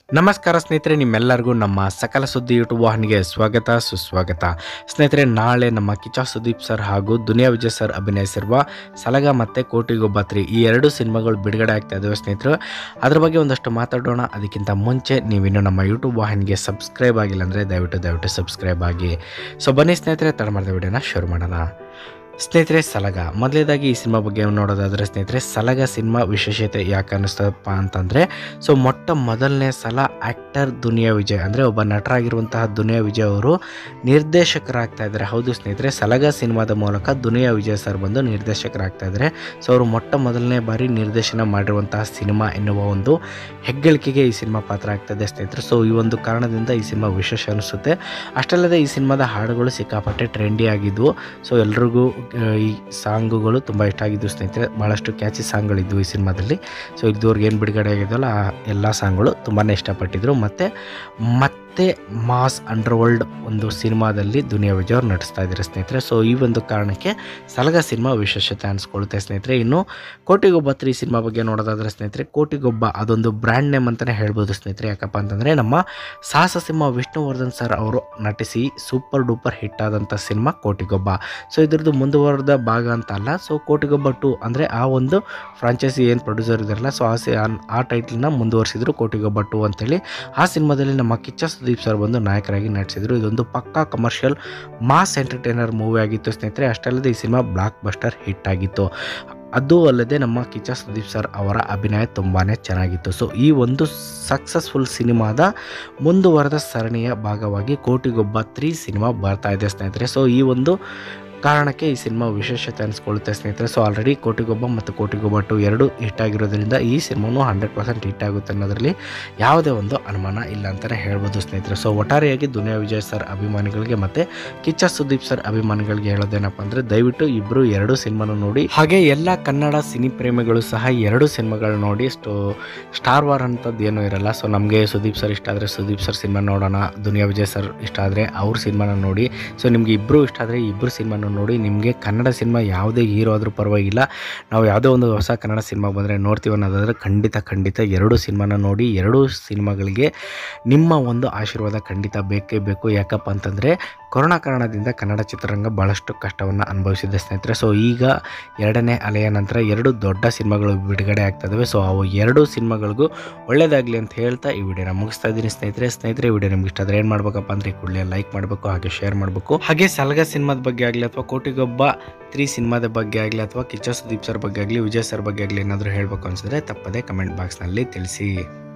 ನಮಸ್ಕಾರ ಸ್ನೇಹಿತರೆ ನಿಮ್ಮೆಲ್ಲರಿಗೂ ನಮ್ಮ ಸಕಲ ಸುದ್ದಿ ಯೂಟ್ಯೂಬ್ ವಾಹಿನಿಗೆ ಸ್ವಾಗತ ಸುಸ್ವಾಗತ ಸ್ನೇಹಿತರೆ ನಾಳೆ ನಮ್ಮ ಕಿಚ್ಚ ಸುದೀಪ್ ಸರ್ ಹಾಗೂ ದುನಿಯಾ ವಿಜಯ್ ಸರ್ ಅಭಿನಯಿಸಿರುವ ಸಲಗ ಮತ್ತು ಕೋಟಿಗೊಬ್ಬ ತ್ರೀ ಈ ಎರಡು ಸಿನಿಮಾಗಳು ಬಿಡುಗಡೆ ಆಗ್ತಾ ಇದ್ದಾವೆ ಸ್ನೇಹಿತರು ಅದ್ರ ಬಗ್ಗೆ ಒಂದಷ್ಟು ಮಾತಾಡೋಣ ಅದಕ್ಕಿಂತ ಮುಂಚೆ ನೀವಿನ್ನು ನಮ್ಮ ಯೂಟ್ಯೂಬ್ ವಾಹಿನಿಗೆ ಸಬ್ಸ್ಕ್ರೈಬ್ ಆಗಿಲ್ಲ ಅಂದರೆ ದಯವಿಟ್ಟು ದಯವಿಟ್ಟು ಸಬ್ಸ್ಕ್ರೈಬ್ ಆಗಿ ಸೊ ಬನ್ನಿ ಸ್ನೇಹಿತರೆ ತಡ ಮಾಡಿದ ವಿಡಿಯೋನ ಶುರು ಮಾಡೋಣ ಸ್ನೇಹಿತರೆ ಸಲಗ ಮೊದಲೇದಾಗಿ ಈ ಸಿನಿಮಾ ಬಗ್ಗೆ ನೋಡೋದಾದರೆ ಸ್ನೇಹಿತರೆ ಸಲಗ ಸಿನಿಮಾ ವಿಶೇಷತೆ ಯಾಕೆ ಅನ್ನಿಸ್ತಪ್ಪ ಅಂತಂದರೆ ಸೊ ಮೊಟ್ಟ ಮೊದಲನೇ ಸಲ ಆ್ಯಕ್ಟರ್ ದುನಿಯಾ ವಿಜಯ್ ಅಂದರೆ ಒಬ್ಬ ನಟರಾಗಿರುವಂತಹ ದುನಿಯಾ ವಿಜಯ್ ಅವರು ನಿರ್ದೇಶಕರಾಗ್ತಾ ಇದ್ದಾರೆ ಹೌದು ಸ್ನೇಹಿತರೆ ಸಲಗ ಸಿನಿಮಾದ ಮೂಲಕ ದುನಿಯಾ ವಿಜಯ್ ಸರ್ ಬಂದು ನಿರ್ದೇಶಕರಾಗ್ತಾ ಇದ್ದಾರೆ ಸೊ ಅವರು ಮೊಟ್ಟ ಮೊದಲನೇ ಬಾರಿ ನಿರ್ದೇಶನ ಮಾಡಿರುವಂತಹ ಸಿನಿಮಾ ಎನ್ನುವ ಒಂದು ಹೆಗ್ಗಳಿಕೆಗೆ ಈ ಸಿನಿಮಾ ಪಾತ್ರ ಆಗ್ತದೆ ಸ್ನೇಹಿತರೆ ಸೊ ಈ ಒಂದು ಕಾರಣದಿಂದ ಈ ಸಿನಿಮಾ ವಿಶೇಷ ಅನಿಸುತ್ತೆ ಅಷ್ಟಲ್ಲದೆ ಈ ಸಿನಿಮಾದ ಹಾಡುಗಳು ಸಿಕ್ಕಾಪಟ್ಟೆ ಟ್ರೆಂಡಿ ಆಗಿದ್ವು ಸೊ ಎಲ್ರಿಗೂ ಆ, ಈ ಸಾಂಗುಗಳು ತುಂಬ ಇಷ್ಟ ಆಗಿದ್ವು ಸ್ನೇಹಿತರೆ ಭಾಳಷ್ಟು ಕ್ಯಾಚಿ ಸಾಂಗ್ಗಳಿದ್ವು ಈ ಸಿನಿಮಾದಲ್ಲಿ ಸೊ ಇದ್ದವ್ರಿಗೆ ಏನು ಬಿಡುಗಡೆ ಆಗಿದೆಯಲ್ಲ ಆ ಎಲ್ಲ ಸಾಂಗ್ಗಳು ತುಂಬಾ ಇಷ್ಟಪಟ್ಟಿದ್ರು ಮತ್ತು ಮತ್ತೆ ಮಾಸ್ ಅಂಡರ್ವರ್ಲ್ಡ್ ಒಂದು ಸಿನಿಮಾದಲ್ಲಿ ದುನಿಯಾ ವಿಜಯ್ ಅವ್ರು ನಟಿಸ್ತಾ ಇದ್ದಾರೆ ಸ್ನೇಹಿತರೆ ಸೊ ಈ ಒಂದು ಕಾರಣಕ್ಕೆ ಸಲಗ ಸಿನಿಮಾ ವಿಶೇಷತೆ ಅನಿಸ್ಕೊಳ್ಳುತ್ತೆ ಸ್ನೇಹಿತರೆ ಇನ್ನು ಕೋಟಿಗೊಬ್ಬ ತ್ರೀ ಸಿನಿಮಾ ಬಗ್ಗೆ ನೋಡೋದಾದ್ರೆ ಸ್ನೇಹಿತರೆ ಕೋಟಿಗೊಬ್ಬ ಅದೊಂದು ಬ್ರ್ಯಾಂಡ್ ನೇಮ್ ಅಂತಲೇ ಹೇಳ್ಬೋದು ಸ್ನೇಹಿತರೆ ಯಾಕಪ್ಪ ಅಂತಂದರೆ ನಮ್ಮ ಸಾಹಸ ಸಿಂಹ ವಿಷ್ಣುವರ್ಧನ್ ಸರ್ ಅವರು ನಟಿಸಿ ಸೂಪರ್ ಡೂಪರ್ ಹಿಟ್ ಆದಂಥ ಸಿನಿಮಾ ಕೋಟಿಗೊಬ್ಬ ಸೊ ಇದ್ರದ್ದು ಮುಂದುವರೆದ ಭಾಗ ಅಂತ ಅಲ್ಲ ಸೊ ಕೋಟಿಗೊಬ್ಬ ಟು ಅಂದರೆ ಆ ಒಂದು ಫ್ರಾಂಚೈಸಿ ಏನು ಪ್ರೊಡ್ಯೂಸರ್ ಇದಾರಲ್ಲ ಸೊ ಆ ಸಿ ಆ- ಆ ಟೈಟ್ಲನ್ನ ಮುಂದುವರಿಸಿದ್ರು ಕೋಟಿಗೊಬ್ಬ ಟು ಅಂತೇಳಿ ಆ ಸಿನಿಮಾದಲ್ಲಿ ನಮ್ಮ ಕಿಚ್ಚ ಸುದೀಪ್ ಸರ್ ಬಂದು ನಾಯಕರಾಗಿ ನಟಿಸಿದ್ರು ಇದೊಂದು ಪಕ್ಕಾ ಕಮರ್ಷಿಯಲ್ ಮಾಸ್ ಎಂಟರ್ಟೈನರ್ ಮೂವಿ ಆಗಿತ್ತು ಸ್ನೇಹಿತರೆ ಅಷ್ಟಲ್ಲದೆ ಈ ಸಿನಿಮಾ ಬ್ಲಾಕ್ ಬಸ್ಟರ್ ಹಿಟ್ ಆಗಿತ್ತು ಅದು ಅಲ್ಲದೆ ನಮ್ಮ ಕಿಚ್ಚ ಸುದೀಪ್ ಸರ್ ಅವರ ಅಭಿನಯ ತುಂಬಾ ಚೆನ್ನಾಗಿತ್ತು ಸೊ ಈ ಒಂದು ಸಕ್ಸಸ್ಫುಲ್ ಸಿನಿಮಾದ ಮುಂದುವರೆದ ಸರಣಿಯ ಭಾಗವಾಗಿ ಕೋಟಿಗೊಬ್ಬ ತ್ರೀ ಸಿನಿಮಾ ಬರ್ತಾ ಇದೆ ಸ್ನೇಹಿತರೆ ಸೊ ಈ ಒಂದು ಕಾರಣಕ್ಕೆ ಈ ಸಿನಿಮಾ ವಿಶೇಷತೆ ಅನಿಸ್ಕೊಳ್ಳುತ್ತೆ ಸ್ನೇಹಿತರೆ ಸೊ ಆಲ್ರೆಡಿ ಕೋಟಿಗೊಬ್ಬ ಮತ್ತು ಕೋಟಿಗೊಬ್ಬ ಟು ಎರಡು ಹಿಟ್ ಆಗಿರೋದ್ರಿಂದ ಈ ಸಿನಿಮಾನು ಹಂಡ್ರೆಡ್ ಪರ್ಸೆಂಟ್ ಹಿಟ್ ಆಗುತ್ತೆ ಅನ್ನೋದರಲ್ಲಿ ಯಾವುದೇ ಒಂದು ಅನುಮಾನ ಇಲ್ಲ ಅಂತಲೇ ಹೇಳ್ಬೋದು ಸ್ನೇಹಿತರೆ ಸೊ ಒಟ್ಟಾರೆಯಾಗಿ ದುನಿಯಾ ವಿಜಯ್ ಸರ್ ಅಭಿಮಾನಿಗಳಿಗೆ ಮತ್ತು ಕಿಚ್ಚ ಸುದೀಪ್ ಸರ್ ಅಭಿಮಾನಿಗಳಿಗೆ ಹೇಳೋದೇನಪ್ಪ ಅಂದರೆ ದಯವಿಟ್ಟು ಇಬ್ಬರು ಎರಡು ಸಿನಿಮಾನು ನೋಡಿ ಹಾಗೆ ಎಲ್ಲ ಕನ್ನಡ ಸಿನಿ ಪ್ರೇಮಿಗಳು ಸಹ ಎರಡು ಸಿನಿಮಾಗಳು ನೋಡಿ ಸ್ಟೋ ಸ್ಟಾರ್ ವಾರ್ ಅಂಥದ್ದು ಏನೂ ಇರಲ್ಲ ಸೊ ನಮಗೆ ಸುದೀಪ್ ಸರ್ ಇಷ್ಟ ಆದರೆ ಸುದೀಪ್ ಸರ್ ಸಿನಿಮಾ ನೋಡೋಣ ದುನಿಯಾ ವಿಜಯ್ ಸರ್ ಇಷ್ಟ ಆದರೆ ಅವ್ರ ಸಿನಿಮಾನ ನೋಡಿ ಸೊ ನಿಮಗೆ ಇಬ್ಬರು ಇಷ್ಟ ಆದರೆ ಇಬ್ಬರು ಸಿನಿಮಾನ ನೋಡಿ ನಿಮಗೆ ಕನ್ನಡ ಸಿನಿಮಾ ಯಾವುದೇ ಹೀರೋ ಆದರೂ ಪರವಾಗಿಲ್ಲ ನಾವು ಯಾವುದೋ ಒಂದು ಹೊಸ ಕನ್ನಡ ಸಿನಿಮಾ ಬಂದರೆ ನೋಡ್ತೀವಿ ಅನ್ನೋದಾದರೆ ಖಂಡಿತ ಖಂಡಿತ ಎರಡು ಸಿನಿಮಾನ ನೋಡಿ ಎರಡೂ ಸಿನಿಮಾಗಳಿಗೆ ನಿಮ್ಮ ಒಂದು ಆಶೀರ್ವಾದ ಖಂಡಿತ ಬೇಕೇ ಬೇಕು ಯಾಕಪ್ಪ ಅಂತಂದರೆ ಕೊರೋನಾ ಕಾರಣದಿಂದ ಕನ್ನಡ ಚಿತ್ರರಂಗ ಭಾಳಷ್ಟು ಕಷ್ಟವನ್ನು ಅನುಭವಿಸಿದೆ ಸ್ನೇಹಿತರೆ ಸೊ ಈಗ ಎರಡನೇ ಅಲೆಯ ನಂತರ ಎರಡು ದೊಡ್ಡ ಸಿನಿಮಾಗಳು ಬಿಡುಗಡೆ ಆಗ್ತದವೆ ಸೊ ಅವು ಎರಡು ಸಿನಿಮಾಗಳಿಗೂ ಒಳ್ಳೇದಾಗಲಿ ಅಂತ ಹೇಳ್ತಾ ಈ ವಿಡಿಯೋನ ಮುಗಿಸ್ತಾ ಇದ್ದೀನಿ ಸ್ನೇಹಿತರೆ ಸ್ನೇಹಿತರೆ ಈ ವಿಡಿಯೋ ನಿಮ್ಗೆ ಇಷ್ಟ ಆದರೆ ಏನು ಮಾಡ್ಬೇಕಪ್ಪ ಅಂದರೆ ಈ ಕೂಡಲೇ ಲೈಕ್ ಮಾಡಬೇಕು ಹಾಗೆ ಶೇರ್ ಮಾಡಬೇಕು ಹಾಗೆ ಸಲಗ ಸಿನಿಮಾದ ಬಗ್ಗೆ ಆಗಲಿ ಅಥವಾ ಕೋಟಿಗೊಬ್ಬ ತ್ರೀ ಸಿನಿಮಾದ ಬಗ್ಗೆ ಆಗಲಿ ಅಥವಾ ಕಿಚ್ಚ ಸುದೀಪ್ ಸರ್ ಬಗ್ಗೆ ಆಗಲಿ ವಿಜಯ್ ಸರ್ ಬಗ್ಗೆ ಆಗಲಿ ಏನಾದರೂ ಹೇಳಬೇಕು ಅನಿಸಿದ್ರೆ ತಪ್ಪದೆ ಕಮೆಂಟ್ ಬಾಕ್ಸ್ನಲ್ಲಿ ತಿಳಿಸಿ